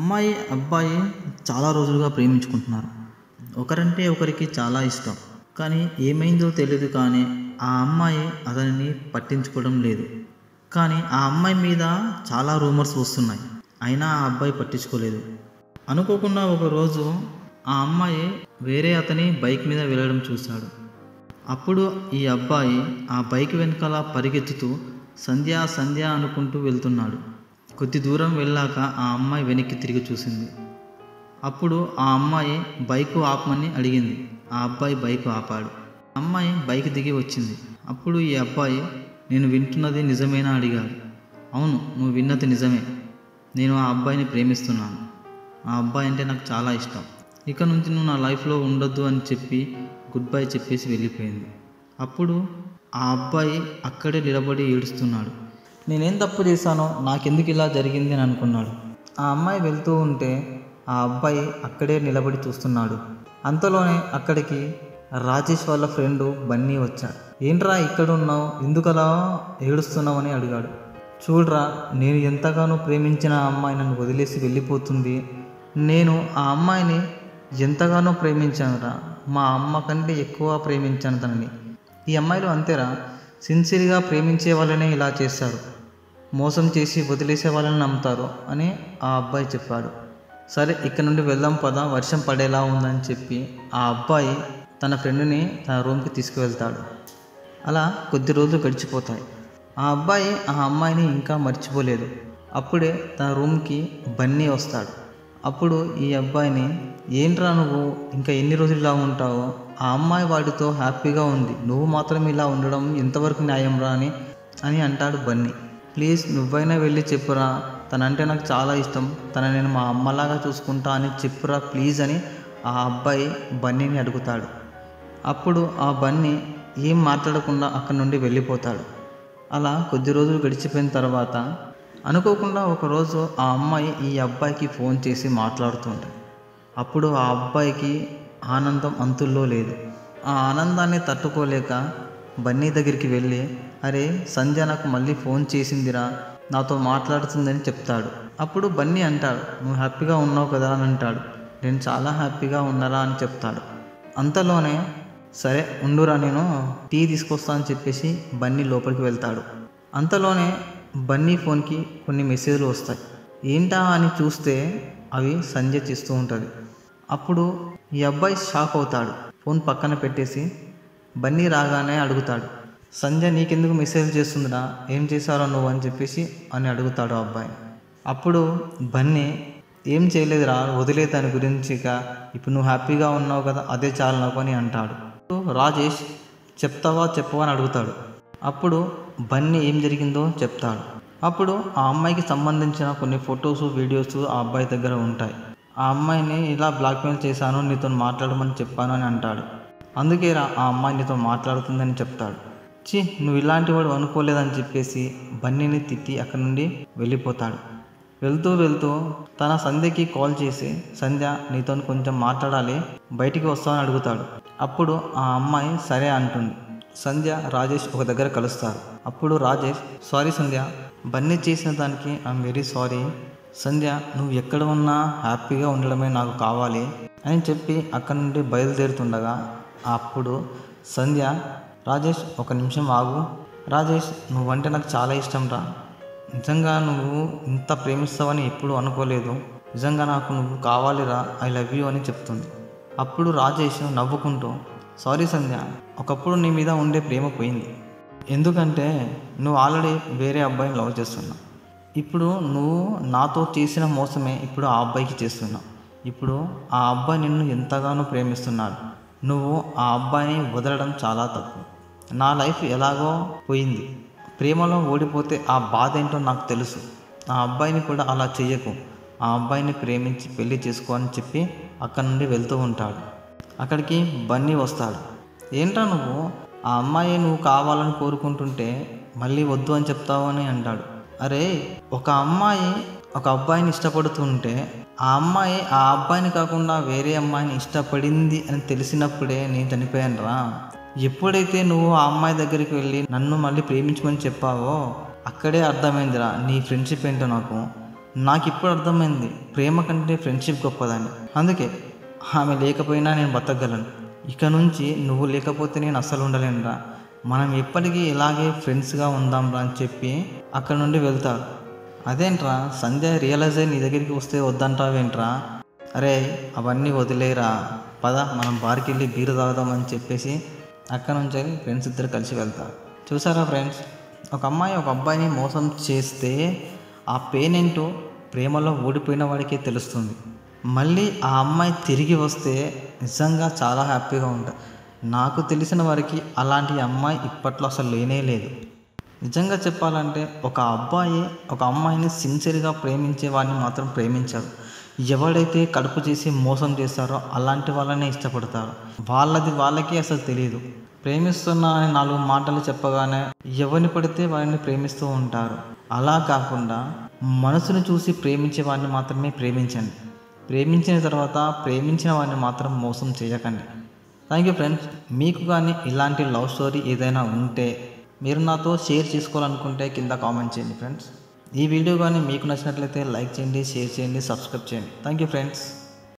అమ్మాయి అబ్బాయి చాలా రోజులుగా ప్రేమించుకుంటున్నారు ఒకరంటే ఒకరికి చాలా ఇష్టం కానీ ఏమైందో తెలియదు కానీ ఆ అమ్మాయి అతనిని పట్టించుకోవడం లేదు కానీ ఆ అమ్మాయి మీద చాలా రూమర్స్ వస్తున్నాయి అయినా ఆ అబ్బాయి పట్టించుకోలేదు అనుకోకుండా ఒకరోజు ఆ అమ్మాయి వేరే అతని బైక్ మీద వెళ్ళడం చూశాడు అప్పుడు ఈ అబ్బాయి ఆ బైక్ వెనకాల పరిగెత్తుతూ సంధ్య సంధ్య అనుకుంటూ వెళ్తున్నాడు కొద్ది దూరం వెళ్ళాక ఆ అమ్మాయి వెనక్కి తిరిగి చూసింది అప్పుడు ఆ అమ్మాయి బైకు ఆపమని అడిగింది ఆ అబ్బాయి బైకు ఆపాడు అమ్మాయి బైక్ దిగి వచ్చింది అప్పుడు ఈ అబ్బాయి నేను వింటున్నది నిజమేనా అడిగాడు అవును నువ్వు విన్నది నిజమే నేను ఆ అబ్బాయిని ప్రేమిస్తున్నాను ఆ అబ్బాయి అంటే నాకు చాలా ఇష్టం ఇక నుంచి నువ్వు నా లైఫ్లో ఉండొద్దు అని చెప్పి గుడ్ బై చెప్పేసి వెళ్ళిపోయింది అప్పుడు ఆ అబ్బాయి అక్కడే నిలబడి ఏడుస్తున్నాడు నేనేం తప్పు చేశానో నాకెందుకు ఇలా జరిగింది అని అనుకున్నాడు ఆ అమ్మాయి వెళ్తూ ఉంటే ఆ అబ్బాయి అక్కడే నిలబడి చూస్తున్నాడు అంతలోనే అక్కడికి రాజేష్ వాళ్ళ ఫ్రెండు బన్నీ వచ్చాడు ఏంట్రా ఇక్కడ ఉన్నావు ఎందుకలా ఏడుస్తున్నావు అని అడిగాడు చూడరా నేను ఎంతగానో ప్రేమించిన ఆ అమ్మాయి నన్ను వదిలేసి వెళ్ళిపోతుంది నేను ఆ అమ్మాయిని ఎంతగానో ప్రేమించానురా మా అమ్మ కంటే ఎక్కువ ప్రేమించాను తనని ఈ అమ్మాయిలు అంతేరా సిన్సియర్గా ప్రేమించే వాళ్ళనే ఇలా చేస్తారు మోసం చేసి వదిలేసే వాళ్ళని నమ్ముతారు అని ఆ అబ్బాయి చెప్పాడు సరే ఇక్కడ నుండి వెళ్దాం పదా వర్షం పడేలా ఉందని చెప్పి ఆ అబ్బాయి తన ఫ్రెండ్ని తన రూమ్కి తీసుకువెళ్తాడు అలా కొద్ది రోజులు గడిచిపోతాయి ఆ అబ్బాయి ఆ అమ్మాయిని ఇంకా మర్చిపోలేదు అప్పుడే తన రూమ్కి బన్నీ వస్తాడు అప్పుడు ఈ అబ్బాయిని ఏంట్రా నువ్వు ఇంకా ఎన్ని రోజులు ఇలా ఉంటావో ఆ అమ్మాయి వాడితో హ్యాపీగా ఉంది నువ్వు మాత్రం ఇలా ఉండడం ఎంతవరకు న్యాయం రా అని అని అంటాడు బన్నీ ప్లీజ్ నువ్వైనా వెళ్ళి చెప్పురా తనంటే నాకు చాలా ఇష్టం తన నేను మా అమ్మలాగా చూసుకుంటా అని చెప్పురా ప్లీజ్ అని ఆ అబ్బాయి బన్నీని అడుగుతాడు అప్పుడు ఆ బన్నీ ఏం మాట్లాడకుండా అక్కడి నుండి వెళ్ళిపోతాడు అలా కొద్ది రోజులు గడిచిపోయిన తర్వాత అనుకోకుండా ఒకరోజు ఆ అమ్మాయి ఈ అబ్బాయికి ఫోన్ చేసి మాట్లాడుతుంటుంది అప్పుడు ఆ అబ్బాయికి ఆనందం అంతుల్లో లేదు ఆ ఆనందాన్ని తట్టుకోలేక బన్నీ దగ్గరికి వెళ్ళి అరే సంధ్య నాకు మళ్ళీ ఫోన్ చేసిందిరా నాతో మాట్లాడుతుందని చెప్తాడు అప్పుడు బన్నీ అంటాడు నువ్వు హ్యాపీగా ఉన్నావు కదా అని అంటాడు నేను చాలా హ్యాపీగా ఉన్నారా అని చెప్తాడు అంతలోనే సరే ఉండురా నేను టీ తీసుకొస్తా అని చెప్పేసి బన్నీ లోపలికి వెళ్తాడు అంతలోనే బన్నీ ఫోన్కి కొన్ని మెసేజ్లు వస్తాయి ఏంటా అని చూస్తే అవి సంజయ్ చేస్తూ ఉంటుంది అప్పుడు ఈ అబ్బాయి షాక్ అవుతాడు ఫోన్ పక్కన పెట్టేసి బన్నీ రాగానే అడుగుతాడు సంజయ్ నీకెందుకు మెసేజ్ చేస్తుందిరా ఏం చేశారో నువ్వు అని చెప్పేసి అని అడుగుతాడు ఆ అబ్బాయి అప్పుడు బన్నీ ఏం చేయలేదురా వదిలే దాని గురించి ఇక ఇప్పుడు నువ్వు హ్యాపీగా ఉన్నావు కదా అదే చాలు నాకు అని అంటాడు రాజేష్ చెప్తావా చెప్పవా అని అడుగుతాడు అప్పుడు బన్నీ ఏం జరిగిందో చెప్తాడు అప్పుడు ఆ అమ్మాయికి సంబంధించిన కొన్ని ఫొటోస్ వీడియోస్ ఆ అబ్బాయి దగ్గర ఉంటాయి ఆ అమ్మాయిని ఇలా బ్లాక్మెయిల్ చేశాను నీతో మాట్లాడమని చెప్పాను అని అంటాడు అందుకే రా ఆ అమ్మాయి నీతో మాట్లాడుతుందని చెప్తాడు చి నువ్వు ఇలాంటి వాడు అనుకోలేదని చెప్పేసి బన్నీని తిట్టి అక్కడి నుండి వెళ్ళిపోతాడు వెళ్తూ వెళ్తూ తన సంధ్యకి కాల్ చేసి సంధ్య నీతో కొంచెం మాట్లాడాలి బయటికి వస్తామని అడుగుతాడు అప్పుడు ఆ అమ్మాయి సరే అంటుంది సంధ్య రాజేష్ ఒక దగ్గర కలుస్తారు అప్పుడు రాజేష్ సారీ సంధ్య బన్నీ చేసిన దానికి ఐఎమ్ వెరీ సారీ సంధ్య నువ్వు ఎక్కడ ఉన్నా హ్యాపీగా ఉండడమే నాకు కావాలి అని చెప్పి అక్కడి నుండి బయలుదేరుతుండగా అప్పుడు సంధ్య రాజేష్ ఒక నిమిషం ఆగు రాజేష్ నువ్వంటే నాకు చాలా ఇష్టం రా నిజంగా నువ్వు ఇంత ప్రేమిస్తావని ఎప్పుడు అనుకోలేదు నిజంగా నాకు నువ్వు కావాలిరా ఐ లవ్ యూ అని చెప్తుంది అప్పుడు రాజేష్ నవ్వుకుంటూ సారీ సంధ్య ఒకప్పుడు నీ మీద ఉండే ప్రేమ పోయింది ఎందుకంటే నువ్వు ఆల్రెడీ వేరే అబ్బాయిని లవ్ చేస్తున్నావు ఇప్పుడు నువ్వు నాతో చేసిన మోసమే ఇప్పుడు ఆ అబ్బాయికి చేస్తున్నావు ఇప్పుడు ఆ అబ్బాయి నిన్ను ఎంతగానో ప్రేమిస్తున్నాడు నువ్వు ఆ అబ్బాయిని వదలడం చాలా తప్పు నా లైఫ్ ఎలాగో పోయింది ప్రేమలో ఓడిపోతే ఆ బాధ ఏంటో నాకు తెలుసు ఆ అబ్బాయిని కూడా అలా చెయ్యకు ఆ అబ్బాయిని ప్రేమించి పెళ్లి చేసుకో అని చెప్పి అక్కడి నుండి వెళ్తూ ఉంటాడు అక్కడికి బన్నీ వస్తాడు ఏంటా నువ్వు ఆ అమ్మాయి నువ్వు కావాలని కోరుకుంటుంటే మళ్ళీ వద్దు అని చెప్తావు అని అంటాడు అరే ఒక అమ్మాయి ఒక అబ్బాయిని ఇష్టపడుతుంటే ఆ అమ్మాయి ఆ అబ్బాయిని కాకుండా వేరే అమ్మాయిని ఇష్టపడింది అని తెలిసినప్పుడే నేను చనిపోయాను రా ఎప్పుడైతే నువ్వు ఆ అమ్మాయి దగ్గరికి వెళ్ళి నన్ను మళ్ళీ ప్రేమించమని చెప్పావో అక్కడే అర్థమైందిరా నీ ఫ్రెండ్షిప్ ఏంటో నాకు నాకు ఇప్పుడు అర్థమైంది ప్రేమ కంటే ఫ్రెండ్షిప్ గొప్పదని అందుకే ఆమె లేకపోయినా నేను బతకగలను ఇక నుంచి నువ్వు లేకపోతే నేను అస్సలు ఉండలేనురా మనం ఎప్పటికీ ఇలాగే ఫ్రెండ్స్గా ఉందాంరా అని చెప్పి అక్కడ నుండి వెళ్తారు అదేంట్రా సంజయ్ రియలైజ్ అయ్యి నీ దగ్గరికి వస్తే వద్దంటావేంట్రా అరే అవన్నీ వదిలేరా పద మనం బార్కి వెళ్ళి బీరు తాగుదామని చెప్పేసి అక్కడ నుంచి వెళ్ళి ఫ్రెండ్స్ ఇద్దరు కలిసి వెళ్తారు చూసారా ఫ్రెండ్స్ ఒక అమ్మాయి ఒక అబ్బాయిని మోసం చేస్తే ఆ పెయిన్ ఏంటో ప్రేమలో ఓడిపోయిన వాడికే తెలుస్తుంది మళ్ళీ ఆ అమ్మాయి తిరిగి వస్తే నిజంగా చాలా హ్యాపీగా ఉంటుంది నాకు తెలిసిన వారికి అలాంటి అమ్మాయి ఇప్పట్లో అసలు లేనే లేదు నిజంగా చెప్పాలంటే ఒక అబ్బాయి ఒక అమ్మాయిని సిన్సియర్గా ప్రేమించే వాడిని మాత్రం ప్రేమించారు ఎవడైతే కడుపు చేసి మోసం చేస్తారో అలాంటి వాళ్ళనే ఇష్టపడతారు వాళ్ళది వాళ్ళకి అసలు తెలియదు ప్రేమిస్తున్నా అని నాలుగు మాటలు చెప్పగానే ఎవరిని పడితే వారిని ప్రేమిస్తూ ఉంటారు అలా కాకుండా మనసును చూసి ప్రేమించే వాడిని మాత్రమే ప్రేమించండి ప్రేమించిన తర్వాత ప్రేమించిన వాడిని మాత్రం మోసం చేయకండి థ్యాంక్ యూ ఫ్రెండ్స్ మీకు కానీ ఇలాంటి లవ్ స్టోరీ ఏదైనా ఉంటే మీరు నాతో షేర్ చేసుకోవాలనుకుంటే కింద కామెంట్ చేయండి ఫ్రెండ్స్ ఈ వీడియో కానీ మీకు నచ్చినట్లయితే లైక్ చేయండి షేర్ చేయండి సబ్స్క్రైబ్ చేయండి థ్యాంక్ యూ ఫ్రెండ్స్